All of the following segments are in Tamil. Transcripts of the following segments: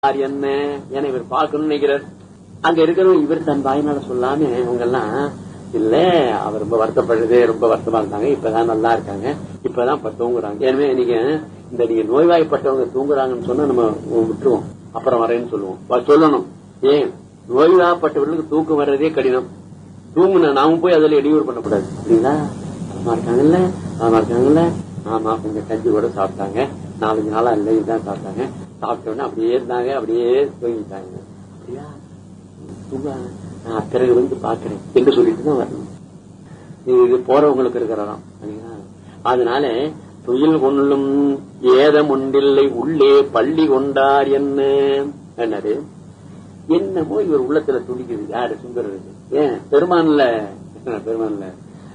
யார் என்ன என இவர் பார்க்கணும்னு நினைக்கிறார் அங்க இருக்கிறவங்க இவர் தன் வாயினால சொல்லாம அவங்க எல்லாம் இல்ல அவர் ரொம்ப வருத்தப்படுறது ரொம்ப வருத்தமா இருந்தாங்க இப்பதான் நல்லா இருக்காங்க இப்பதான் இப்ப தூங்குறாங்க எனவே நீங்க இந்த நீங்க நோய்வாய்ப்பட்டவங்க தூங்குறாங்கன்னு சொன்னா நம்ம விட்டுருவோம் அப்புறம் வரேன்னு சொல்லுவோம் வ- சொல்லணும் ஏன் நோய்வாய்ப்பட்டவர்களுக்கு தூக்கம் வர்றதே கடினம் தூங்குன நாம போய் அதுல இடையூறு பண்ணக்கூடாது அப்படிங்களா நலமா இருக்காங்கல்ல நலமா இருக்காங்கல்ல ஆமா கொஞ்சம் கஞ்சி கூட சாப்பிட்டாங்க நாலஞ்சு நாளா இல்லை இதுதான் சாப்பிட்டாங்க சாப்பிட்ட உடனே அப்படியே இருந்தாங்க அப்படியே தூங்கிட்டாங்க அப்படியா தூங்குறாங்க நான் பிறகு வந்து பாக்குறேன் என்று சொல்லிட்டு தான் வரணும் இது இது போறவங்களுக்கு இருக்கிறதாம் சரிங்களா? அதனால துயில் கொள்ளும் ஏதம் ஒன்றில்லை உள்ளே பள்ளி கொண்டார் என்ன என்னது என்னமோ இவர் உள்ளத்துல துடிக்குது யாரு சுந்தரருக்கு ஏன் பெருமான்ல பெருமான்ல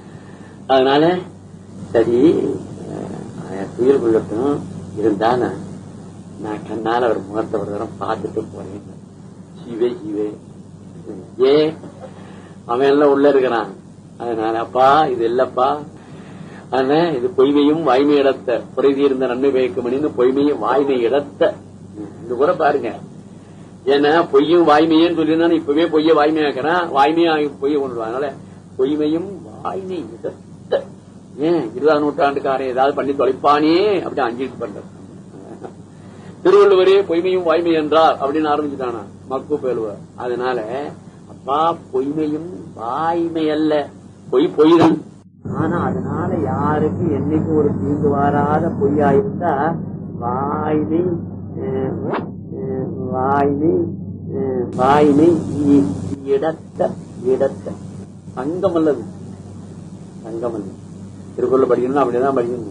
அதனால சரி அஹ், துயில் கொள்ளட்டும் இருந்தாலும் நான் கண்ணால அவர் முகத்தை ஒரு தரம் பார்த்துட்டு போறேன் சிவே சிவே ஏ அவன் எல்லாம் உள்ள இருக்கிறான் அதனால அப்பா இது இல்லப்பா அதனால இது பொய்மையும் வாய்மை இடத்த குறைதி இருந்த நன்மை பயக்க மணின்னு பொய்மையும் வாய்மை இடத்த இந்த கூட பாருங்க ஏன்னா பொய்யும் வாய்மையும் சொல்லியிருந்தாலும் இப்பவே பொய்ய வாய்மையாக்குறான் வாய்மையா பொய்ய கொண்டு வா. அதனால பொய்மையும் வாய்மை இடத்த ஏன் இருபதாம் நூற்றாண்டுக்காரன் ஏதாவது பண்ணி தொலைப்பானே அப்படி அங்கீட்டு பண்றது திருவள்ளுவரே பொய்மையும் வாய்மை என்றார் அப்படின்னு ஆரம்பிச்சுட்டானா மக்கு பேலுவர் அதனால அப்பா பொய்மையும் வாய்மை அல்ல பொய் பொய்தான் ஆனா அதனால யாருக்கு என்னைக்கு ஒரு தீர்ந்து வராத பொய்யா இருந்தா வாய்மை அஹ், அஹ், வாய்மை அஹ், வாய்மை இ- இடத்த இடத்த சங்கம் அல்லது சங்கம் அல்லது திருக்குறள் படிக்கணும் அப்படிதான் படிக்கணும்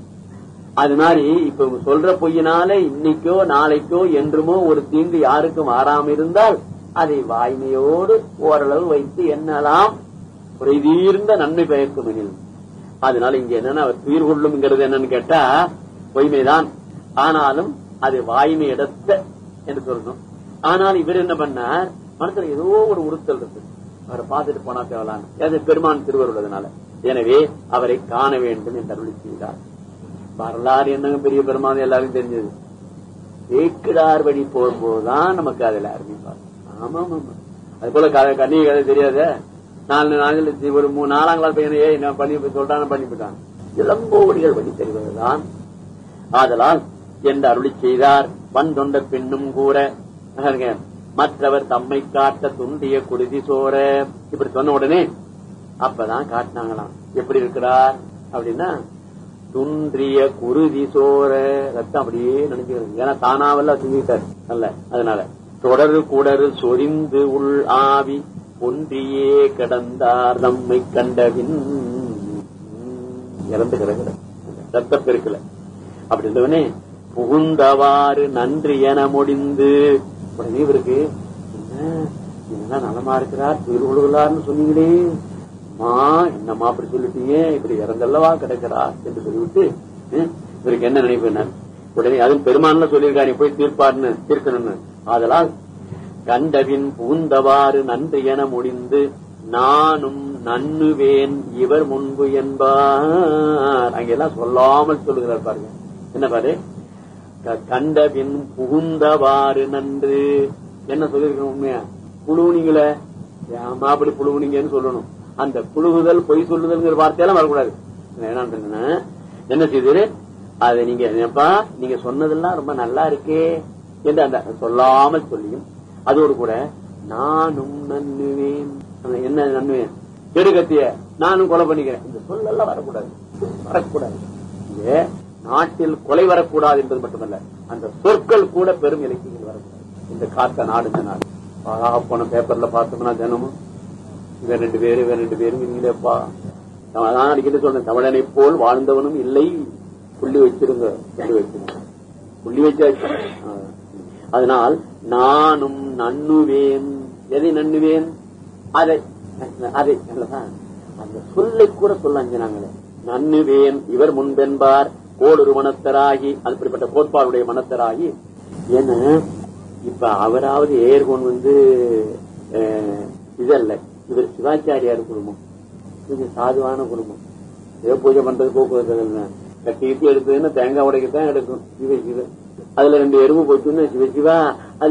அது மாதிரி இப்ப இவங்க சொல்ற பொய்யினால இன்னைக்கோ நாளைக்கோ என்றுமோ ஒரு தீங்கு யாருக்கும் வராம இருந்தால் அதை வாய்மையோடு ஓரளவு வைத்து எண்ணலாம் குறைதீர்ந்த நன்மை பயக்கும் எனில் அதனால இங்க என்னன்னா அவர் துயிர் கொள்ளும்ங்கிறது என்னன்னு கேட்டா பொய்மைதான் ஆனாலும் அது வாய்மை இடத்த என்று சொல்லணும் ஆனால் இவர் என்ன பண்ணார் மனசுல ஏதோ ஒரு உறுத்தல் இருக்கு அவரை பார்த்துட்டு போனா தேவலான்னு அது பெருமான் திருவருள்ளதுனால எனவே அவரை காண வேண்டும் என்று அருளி செய்தார் வரலாறு என்னங்க பெரிய பெருமான் எல்லாருக்கும் தெரிஞ்சது சேக்கிடார் வழி போகும்போதுதான் நமக்கு அதுல ஆரம்பிப்பார் ஆமா ஆமா அது போல க- கன்னிகை கதை தெரியாத நாலு நாங்கள் ஒரு மூணு நாலாம் கிளாஸ் பையனை ஏய் நான் பண்ணி சொல்றான பண்ணிவிட்டான் இளங்கோடிகள் வழி தெரிவதுதான் ஆதலால் என்று அருளி செய்தார் வன் தொண்ட பெண்ணும் கூற பாருங்க, மற்றவர் தம்மை காட்ட துண்டிய குருதி சோர இப்படி சொன்ன உடனே அப்பதான் காட்டினாங்களாம் எப்படி இருக்கிறார் அப்படின்னா துன்றிய குருதி சோர ரத்தம் அப்படியே நினைக்கிறது ஏன்னா தானாவல்ல தூங்கிட்டார் அல்ல அதனால தொடரு கூடரு சொரிந்து உள் ஆவி ஒன்றியே கிடந்தார் நம்மை கண்டபின் இறந்து கிடக்கிறார் ரத்த பெருக்கல அப்படி இருந்தவனே புகுந்தவாறு நன்றி என முடிந்து உடனே இவருக்கு என்ன இதெல்லாம் நலமா இருக்கிறார் திருவுழுகலார்னு சொன்னீங்களே அம்மா என்னம்மா அப்படி சொல்லிட்டீங்க இப்படி இறந்தல்லவா கிடக்கிறார் என்று சொல்லிவிட்டு ஹம், இவருக்கு என்ன நினைப்பு என்ன உடனே அதுவும் பெருமான்ல சொல்லியிருக்காரு போய் தீர்ப்பார்னு தீர்க்கணும்னு ஆதலால் கண்டபின் பூந்தவாறு நன்றி என முடிந்து நானும் நன்னுவேன் இவர் முன்பு என்பார் அங்கெல்லாம் சொல்லாமல் சொல்லுகிறார் பாருங்க என்ன பாரு க- கண்டபின் புகுந்தவாறு நன்று என்ன சொல்லிருக்கணும் உண்மையா புழுவுனீங்களே ஏமா அப்படி புழுவுனீங்கன்னு சொல்லணும் அந்த புழுகுதல் பொய் சொல்லுதல்ங்கிற வார்த்தையெல்லாம் வரக்கூடாது என்னன்னு சொன்னா, என்ன செய்து அதை நீங்க என்னப்பா நீங்க சொன்னதெல்லாம் ரொம்ப நல்லா இருக்கே என்று அந்த சொல்லாமல் சொல்லியும் அதோடு கூட நானும் நன்னுவேன் அந்த என்ன நன்னுவேன் கெடுகத்திய நானும் கொலை பண்ணிக்கிறேன் இந்த சொல்லெல்லாம் வரக்கூடாது வரக்கூடாது இங்க நாட்டில் கொலை வரக்கூடாது என்பது மட்டுமல்ல அந்த சொற்கள் கூட பெரும் இலக்கியங்கள் வரக்கூடாது இந்த காத்த நாடு இந்த நாடு ஆஹா, போன பேப்பர்ல பார்த்தோம்னா தினமும் இவன் ரெண்டு பேரு இவன் ரெண்டு பேரும் இல்லையப்பா நான் அதான் அடிக்கடி சொன்னேன் தமிழனை போல் வாழ்ந்தவனும் இல்லை புள்ளி வச்சிருங்க புள்ளி வச்சிருங்க புள்ளி வச்சாச்சு ஆ. அதனால் நானும் நன்னுவேன் எதை நன்னுவேன் அதை அதை அல்லவா? அந்த சொல்லை கூட சொல்ல அஞ்சினாங்களே நன்னுவேன் இவர் முன்பென்பார் கோடொரு மனத்தராகி அப்படிப்பட்ட கோட்பாடுடைய மனத்தராகி ஏன்னா இப்ப அவராவது ஏர்கோன் வந்து அஹ், இதல்ல இவர் சிவாச்சாரியார் குடும்பம் கொஞ்சம் சாதுவான குடும்பம் ஏதோ பூஜை பண்றது போக்குவரத்து கட்டி கிட்டி எடுத்ததுன்னா தேங்காய் உடைக்கத்தான் எடுக்கும் இது இது அதுல ரெண்டு எறும்பு போச்சுன்னு சிவ சிவா அது